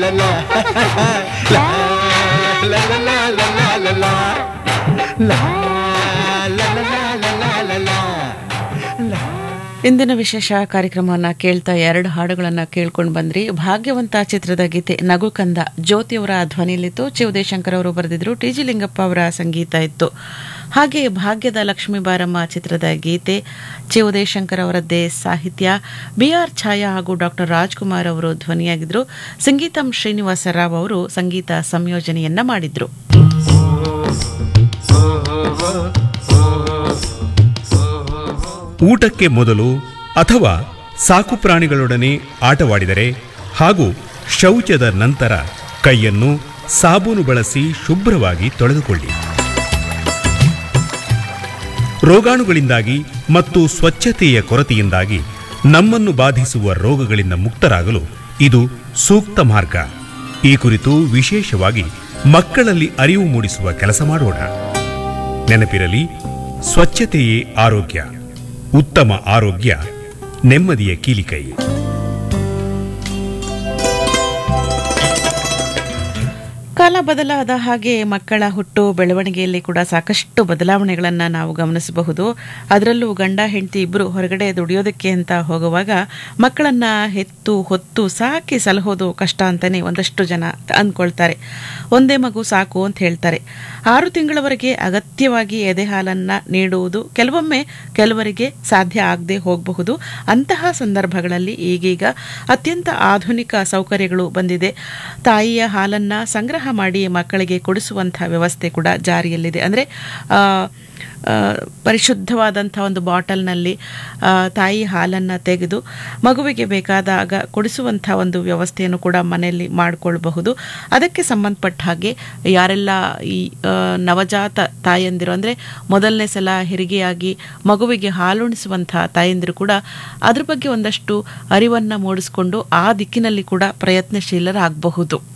ಇಂದಿನ ವಿಶೇಷ ಕಾರ್ಯಕ್ರಮವನ್ನ ಕೇಳ್ತಾ ಎರಡು ಹಾಡುಗಳನ್ನ ಕೇಳ್ಕೊಂಡು ಬಂದ್ರಿ ಭಾಗ್ಯವಂತ ಚಿತ್ರದ ಗೀತೆ ನಗು ಕಂದ ಜ್ಯೋತಿಯವರ ಧ್ವನಿಯಲ್ಲಿತ್ತು ಚಿ ಉದಯಶಂಕರ್ ಅವರು ಬರೆದಿದ್ರು ಟಿ ಜಿ ಲಿಂಗಪ್ಪ ಅವರ ಸಂಗೀತ ಇತ್ತು ಹಾಗೆ ಭಾಗ್ಯದ ಲಕ್ಷ್ಮೀ ಬಾರಮ್ಮ ಚಿತ್ರದ ಗೀತೆ ಚಿ ಉದಯಶಂಕರ್ ಅವರದ್ದೇ ಸಾಹಿತ್ಯ ಬಿ ಆರ್ ಛಾಯಾ ಹಾಗೂ ಡಾಕ್ಟರ್ ರಾಜ್ಕುಮಾರ್ ಅವರು ಧ್ವನಿಯಾಗಿದ್ರು ಸಂಗೀತಂ ಶ್ರೀನಿವಾಸ ರಾವ್ ಅವರು ಸಂಗೀತ ಸಂಯೋಜನೆಯನ್ನ ಮಾಡಿದ್ರು ಊಟಕ್ಕೆ ಮೊದಲು ಅಥವಾ ಸಾಕು ಪ್ರಾಣಿಗಳೊಡನೆ ಆಟವಾಡಿದರೆ ಹಾಗೂ ಶೌಚದ ನಂತರ ಕೈಯನ್ನು ಸಾಬೂನು ಬಳಸಿ ಶುಭ್ರವಾಗಿ ತೊಳೆದುಕೊಳ್ಳಿ ರೋಗಾಣುಗಳಿಂದಾಗಿ ಮತ್ತು ಸ್ವಚ್ಛತೆಯ ಕೊರತೆಯಿಂದಾಗಿ ನಮ್ಮನ್ನು ಬಾಧಿಸುವ ರೋಗಗಳಿಂದ ಮುಕ್ತರಾಗಲು ಇದು ಸೂಕ್ತ ಮಾರ್ಗ ಈ ಕುರಿತು ವಿಶೇಷವಾಗಿ ಮಕ್ಕಳಲ್ಲಿ ಅರಿವು ಮೂಡಿಸುವ ಕೆಲಸ ಮಾಡೋಣ ನೆನಪಿರಲಿ ಸ್ವಚ್ಛತೆಯೇ ಆರೋಗ್ಯ ಉತ್ತಮ ಆರೋಗ್ಯ ನೆಮ್ಮದಿಯ ಕೀಲಿಕೈ ಕಾಲ ಬದಲಾದ ಹಾಗೆ ಮಕ್ಕಳ ಹುಟ್ಟು ಬೆಳವಣಿಗೆಯಲ್ಲಿ ಕೂಡ ಸಾಕಷ್ಟು ಬದಲಾವಣೆಗಳನ್ನು ನಾವು ಗಮನಿಸಬಹುದು ಅದರಲ್ಲೂ ಗಂಡ ಹೆಂಡತಿ ಇಬ್ಬರು ಹೊರಗಡೆ ದುಡಿಯೋದಕ್ಕೆ ಅಂತ ಹೋಗುವಾಗ ಮಕ್ಕಳನ್ನ ಹೆತ್ತು ಹೊತ್ತು ಸಾಕಿ ಸಲಹೋದು ಕಷ್ಟ ಅಂತಾನೆ ಒಂದಷ್ಟು ಜನ ಅಂದ್ಕೊಳ್ತಾರೆ ಒಂದೇ ಮಗು ಸಾಕು ಅಂತ ಹೇಳ್ತಾರೆ ಆರು ತಿಂಗಳವರೆಗೆ ಅಗತ್ಯವಾಗಿ ಎದೆ ಹಾಲನ್ನ ನೀಡುವುದು ಕೆಲವೊಮ್ಮೆ ಕೆಲವರಿಗೆ ಸಾಧ್ಯ ಆಗದೆ ಹೋಗಬಹುದು ಅಂತಹ ಸಂದರ್ಭಗಳಲ್ಲಿ ಈಗೀಗ ಅತ್ಯಂತ ಆಧುನಿಕ ಸೌಕರ್ಯಗಳು ಬಂದಿದೆ ತಾಯಿಯ ಹಾಲನ್ನ ಸಂಗ್ರಹ ಮಾಡಿ ಮಕ್ಕಳಿಗೆ ಕೊಡಿಸುವಂಥ ವ್ಯವಸ್ಥೆ ಕೂಡ ಜಾರಿಯಲ್ಲಿದೆ ಅಂದರೆ ಪರಿಶುದ್ಧವಾದಂಥ ಒಂದು ಬಾಟಲ್ನಲ್ಲಿ ತಾಯಿ ಹಾಲನ್ನು ತೆಗೆದು ಮಗುವಿಗೆ ಬೇಕಾದಾಗ ಕೊಡಿಸುವಂಥ ಒಂದು ವ್ಯವಸ್ಥೆಯನ್ನು ಕೂಡ ಮನೆಯಲ್ಲಿ ಮಾಡಿಕೊಳ್ಬಹುದು ಅದಕ್ಕೆ ಸಂಬಂಧಪಟ್ಟ ಹಾಗೆ ಯಾರೆಲ್ಲ ಈ ನವಜಾತ ತಾಯಂದಿರು ಅಂದರೆ ಮೊದಲನೇ ಸಲ ಹೆರಿಗೆಯಾಗಿ ಮಗುವಿಗೆ ಹಾಲುಣಿಸುವಂಥ ತಾಯಂದಿರು ಕೂಡ ಅದ್ರ ಬಗ್ಗೆ ಒಂದಷ್ಟು ಅರಿವನ್ನು ಮೂಡಿಸ್ಕೊಂಡು ಆ ದಿಕ್ಕಿನಲ್ಲಿ ಕೂಡ ಪ್ರಯತ್ನಶೀಲರಾಗಬಹುದು